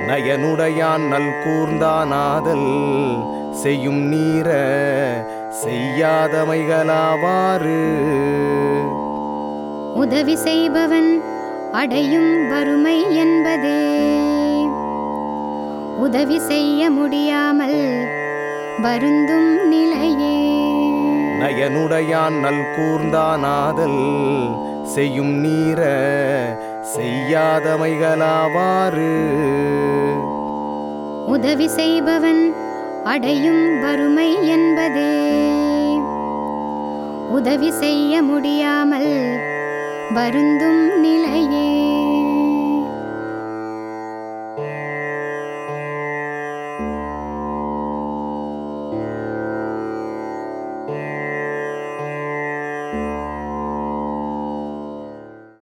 நயனுடையான் நல் கூர்ந்தானாதல் செய்யும் நீர செய்யாதமைகளாவாறு உதவி செய்பவன் அடையும் வறுமை என்பதே உதவி செய்ய முடியாமல் வருந்தும் நிலையே நயனுடையான் நல் கூர்ந்தானாதல் செய்யும் நீர செய்யாதமைகளாவாறு உதவி செய்பவன் அடையும் வறுமை என்பதே உதவி செய்ய முடியாமல் வருந்தும் நிலையே